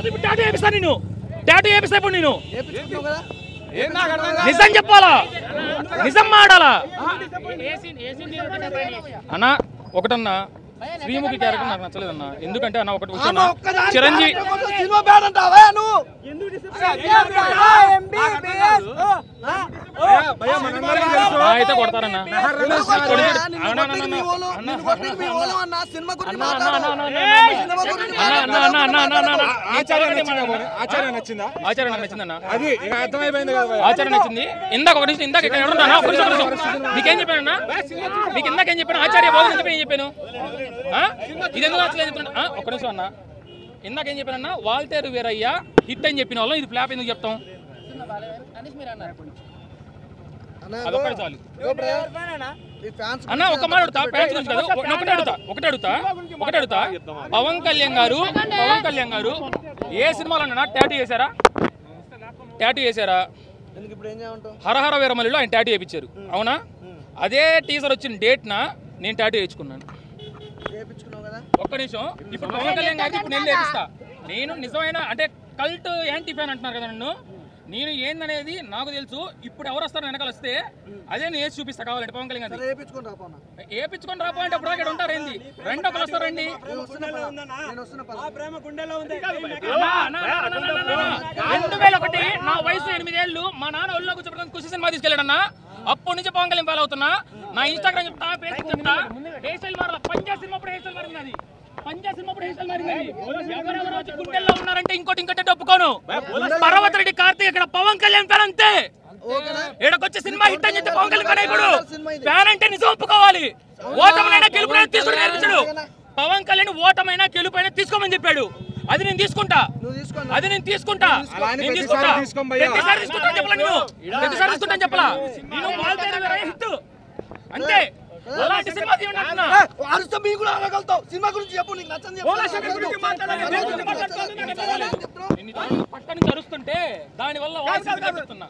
లేకపోతే ఇప్పుడు టాటూ వేపిస్తాను నేను టాటూ వేపిస్తా ఇప్పుడు నేను వేపించుకుంటున్నావు కదా ఏం నాకు అర్థం కాదు. నిజం చెప్పాలా నిజం మాడాలా అన్న ఒకటన్నా శ్రీముఖి క్యారెక్టర్ నాకు నచ్చలేదన్న ఎందుకంటే అన్న ఒకటి విషయం ఆమె అన్న. ఒక్కదాని చిరంజీవి character కోసం సినిమా బ్యాడ్ అంటావా నువ్వు భయ్యా, మనందరికీ తెలుసు. ఆ, అయితే కొడతారన్న నిన్ను కొట్టడానికి అన్న, అన్న, అన్న, మీ వాళ్ళు, అన్న, నిన్ను కొట్టడానికి మీ వాళ్ళు అన్న, సినిమా గురించి అన్న, అన్న, అన్న, అన్న, మాట్లాడు. అన్న, అన్న, సినిమా గురించి అన్న, అన్న, అన్న, అన్న, అన్న, అన్న, అన్న. ఆచార్య నచ్చిందా పోనీ? ఆచార్య నచ్చిందా ఆచార్య నాకు నచ్చిందన్న అది ఇక అర్థమైపోయింది కదా భయ్యా. ఆచార్య నచ్చింది ఇందాక ఒక నిమిషం ఇందాక ఇక్కడ ఎవరున్నా ఒక నిమిషం, ఒక నిమిషం. మీకేం చెప్పానన్నా మీకు ఇందాక ఏం చెప్పాను ఆచార్య బాగుంది చెప్పి ఏం చెప్పాను ఆ? ఇది ఎందుకు నచ్చలేదు చెప్తున్నా ఆ, ఒక్క నిమిషం అన్న ఇందాక ఏం చెప్పానన్నా వాల్తేరు వీరయ్య హిట్ అని చెప్పిన వాళ్ళం ఇది ఫ్లాప్ ఎందుకు చెప్తాం అన్న, అదొక్కటి చాలు ఇగో బ్రదర్, ఈ ఫ్యాన్స్ అన్న ఒక మాట అడుగుతా ఫ్యాన్స్ గురించి కాదు ఒక- ఒకటి అడుగుతా ఒకటి అడుగుతా ఒకటి అడుగుతా పవన్ కళ్యాణ్ గారు పవన్ కళ్యాణ్ గారు ఏ సినిమాలో అన్నా టాటూ చేశారా టాటూ చేశారా ఎందుకు ఇప్పుడు ఏం చేయమంటావు హరహర వీరమల్లిలో ఆయన టాటూ చేయించారు అవునా అదే టీజర్ వచ్చిన డేట్న నేను టాటూ వేయించుకున్నాను వేపించుకున్నావు కదా ఒక్క నిమిషం ఇప్పుడు పవన్ కళ్యాణ్ గారికి ఇప్పుడు నేను లేపిస్తా నేను నిజమైన అంటే కల్ట్ యాంటీ ఫ్యాన్ అంటున్నారు కదా నన్ను నేను ఏందనేది నాకు తెలుసు ఇప్పుడు ఎవరు వస్తారు వెనకాల వస్తే అదే నేను వేసి చూపిస్తా కావాలంటే పవన్ కళ్యాణ్ సరే గారికి వేపించుకొని రాపోనా ఏపించుకొని రాపోయింటే అప్పుడు ఇక్కడ ఉంటారు ఏంది రెండు ఒకరు వస్తారండి నేను వస్తున్నా పద. నేను వస్తున్నా పద. రెండు వేల ఒకటి నా వయసు ఎనిమిదేళ్ళు మా నాన్న ఒళ్ళో కూర్చోబెట్టుకుని ఖుషి సినిమా తీసుకెళ్ళాడన్నా అప్పటి నుంచి పవన్ కళ్యాణ్ ఫాలో అవుతున్నా నా ఇన్స్టాగ్రామ్ చెప్తా ఫేస్బుక్ చెప్తా హెయిర్ స్టైల్ మారల పంజా సినిమా అప్పుడు హెయిర్ స్టైల్ మారింది అది పంజా సినిమా అప్పుడు హెయిర్ స్టైల్ మారింది అది. ఎవరెవరో వచ్చి గుండెల్లో ఉన్నారంటే ఇంకోటి ఇంకోటి ఒప్పుకోను పర్వత రెడ్డి కార్తీక్ ఇక్కడ పవన్ కళ్యాణ్ ఫ్యాన్ అంతే ఓకేనా ఈడకొచ్చే సినిమా హిట్ అని చెప్తే పవన్ కళ్యాణ్ ఫ్యాన్ ఇప్పుడు ఫ్యాన్ అంటే నిజం ఒప్పుకోవాలి ఓటమైనా గెలుపునైనా తీసుకుని నేర్పించాడు పవన్ కళ్యాణ్ ఓటమైనా గెలుపైనా తీసుకోమని చెప్పాడు అది నేను తీసుకుంటా నువ్వు తీసుకోండి అది నేను తీసుకుంటా అలా అని నేను ప్రతిసారి తీసుకుంటా తీసుకోం భయ్యా. ప్రతిసారి తీసుకుంటా చెప్పలా నేను ప్రతిసారి తీసుకుంటా చెప్పలా నేను వాల్తేరు వీరయ్య హిట్ అంతే అలాంటి సినిమా తీయండి అంటున్నా అరుస్తా మీకు కూడా అనగలుగుతావు సినిమా గురించి చెప్పు నీకు నచ్చని చెప్పు ఓలా శంకర్ గురించి మాట్లాడాలి, దేని గురించి మాట్లాడుకోవాలి, నాకు తెలియదు. ఇన్ని రోజులు పక్క నుంచి అరుస్తుంటే దాని వల్ల వాయిస్ చెప్తున్నా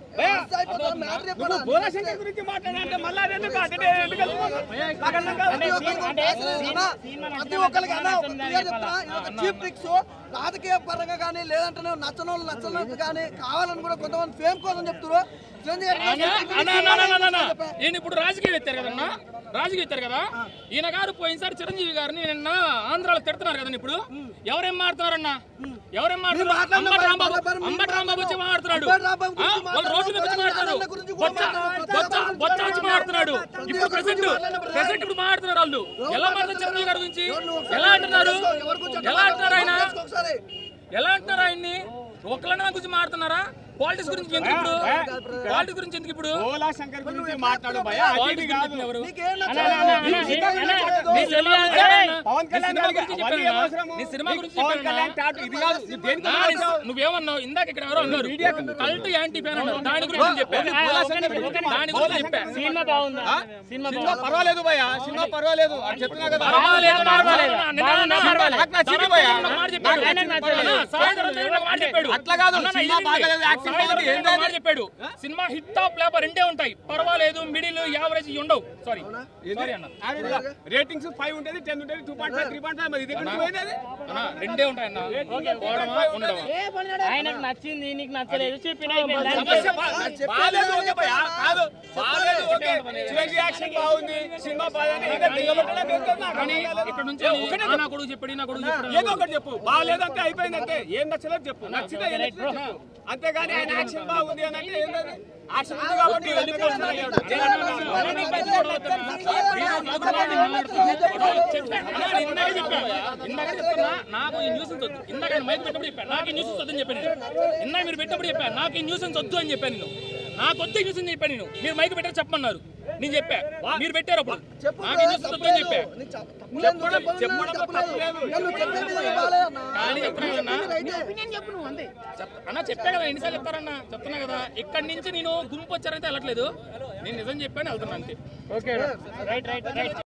ప్రతి ఒక్కరికి అన్న ఒక clear చెప్తున్నా, ఇది ఒక చీప్ ట్రిక్స్ రాజకీయ పరంగా కానీ లేదంటే నచ్చని వాళ్ళు నచ్చలేదు కానీ కావాలని కూడా కొంతమంది ఫేమ్ కోసం చెప్తున్నారు చిరంజీవి గారు అన్నా, అన్నా, అన్నా, అన్నా, అన్నా, అన్నా. ఈయన ఇప్పుడు రాజకీయం ఎత్తారు కదన్నా రాజకీయం ఎత్తారు కదా ఈయన గారు పోయినసారి చిరంజీవి గారిని నిన్న ఆంధ్రాలో తిడుతున్నారు కదండి ఇప్పుడు ఎవరేం మాడుతున్నారన్నా ఎవరేం మాడుతున్నారు మాట్లాడిన అంబటి రాంబాబు బరాబర్ మీరు అంబటి రాంబాబు వచ్చి మాట్లాడుతున్నాడు అంబటి రాంబాబు ఆ, గురించి వాళ్ళు రోడ్ల మీద వచ్చి మాట్లాడుతున్నారు. మాట్లాడుతున్నారు గురించి కూడా బొచ్చ మాట్లాడుతున్నారు. బొచ్చ బొచ్చ వచ్చి మాట్లాడుతున్నాడు ప్రతి ఇప్పుడు ఒక్కరి ప్రెసెంట్ గురించి మాట్లాడిన ప్రెసెంట్ ఇప్పుడు మాట్లాడుతున్నారు వాళ్ళు ఎలా మాట్లాడుతున్నారు చిరంజీవి గారి గురించి ఎవరు నువ్వు ఒకసారి ఎలా అంటున్నారు ఎవరి గురించి ఎలా అంటున్నారు ఆయన మాట్లాడుకో ఒకసారి ఎలా అంటున్నారు ఆయన్ని ఒకళ్ళని గురించి మాట్లాడుతున్నారా పాలిటిక్స్ గురించి ఎందుకు ఇప్పుడు పాలిటిక్స్ గురించి ఎందుకు ఇప్పుడు ఓలా శంకర్ గురించి మాట్లాడు భయ్యా అది పాలిటిక్స్ కాదు గురించి ఎవరు నీకేం నీ నచ్చలేదు? సినిమా గురించి చెప్పాను. పవన్ నీ కళ్యాణ్ సినిమా గారికి గురించి అవన్నీ చెప్పాను. అవసరము. నీ సినిమా గురించి పవన్ చెప్పాను కళ్యాణ్ టాటూ ఇది కాదు నువ్వు దేనికి నా నీ- నువ్వేమన్నావు ఇందాక ఇక్కడ ఎవరో అన్నారు కల్ట్ యాంటీ ఫ్యాన్ అన్నారు దాని గురించి నేను చెప్పాను దాని గురించి చెప్పా సినిమా బాగుందా సినిమా సినిమా పర్వాలేదు భయ్యా సినిమా పర్వాలేదు అని చెప్తున్నా కదా పర్వాలేదు, పర్వాలేదు. నిన్న బాగుందా? నా- పర్వాలేదు. నాకు నచ్చింది భయ్యా. ఒక మాట చెప్పాడు. నాకు నచ్చలేదు. అన్న, సాయంత్రం రోజు ఒక మాట చెప్పాడు. అట్లా కాదు, అన్న, సినిమా ఇది బాగాలేదు, వినండి. యాక్షన్ సాయంత్రం బాగుంది, రోజు ఏంది ఒక మాట చెప్పాడు సినిమా హిట్ టాప్ లేప రెండే ఉంటాయి పర్వాలేదు మిడిల్ యావరేజ్ ఇవి ఉండవు సారీ సారీ అన్న రేటింగ్స్ ఫైవ్ ఉంటుంది టెన్ ఉంటుంది two point five three point five మరి ఇది ఎక్కడికి పోయింది అది? అన్న రెండే ఉంటాయి అన్న పోవడమా ఉండడమా ఆయనకు నచ్చింది నీకు నచ్చలేదు చెప్పిన సమస్య బా- బాగాలేదు ఓకే భయ్యా. కాదు బాగాలేదు ఓకే చిరంజీవి యాక్షన్ బాగుంది సినిమా బాగాలేదు ఇంకా దిగబెట్టడం ఏం లేదు నాకు. కానీ ఇక్కడ నుంచి ఆ నా కొడుకు చెప్పాడు ఈ నా కొడుకు చెప్పాడు ఏదో ఒకటి చెప్పు బాగాలేదంటే అయిపోయింది అంతే ఏం నచ్చలేదు చెప్పు నచ్చితే ఏం నచ్చలేదు చెప్పు. అంతేగాని ఆయన యాక్షన్ బాగుంది అని అంటే ఏంటది యాక్షన్ ఉంది కాబట్టి వెళ్ళిపోతున్నా అయ్యాడు. ఇందాక చెప్పాను ఇందాక చెప్తున్నా నాకు ఈ న్యూస్ వద్దు ఇందాక ఆయన మైక్ పెట్టినప్పుడు చెప్పాను నాకు ఈ న్యూస్ వద్దు అని చెప్పాను నేను. ఇందాక మీరు పెట్టినప్పుడు చెప్పాను నాకు ఈ న్యూస్ వద్దు అని చెప్పాను నేను నాకు వద్దు ఈ న్యూస్ అని చెప్పాను నేను మీరు మైక్ పెట్టారు చెప్పమన్నారు నేను చెప్పా మీరు పెట్టారు అప్పుడు నాకు ఈ న్యూస్ వద్దు అని చెప్పా నీకు చెప్ప- తప్పులేదు, నువ్వు చెప్పలేదు, చెప్పడంలో చెప్పలేదు. తప్పులేదు. నువ్వు చెప్పేది నిజమే బాలేదన్నా. కానీ చెప్తున్నా కదన్నా రైటే. చెప్- అన్న చెప్పా కదా ఎన్నిసార్లు చెప్తారన్న చెప్తున్నా కదా ఇక్కడి నుంచి నేను గుంపు వచ్చారంటే వెళ్ళట్లేదు నేను నిజం చెప్పాను వెళ్తున్నా అంతే ఓకే రైట్ రైట్ రైట్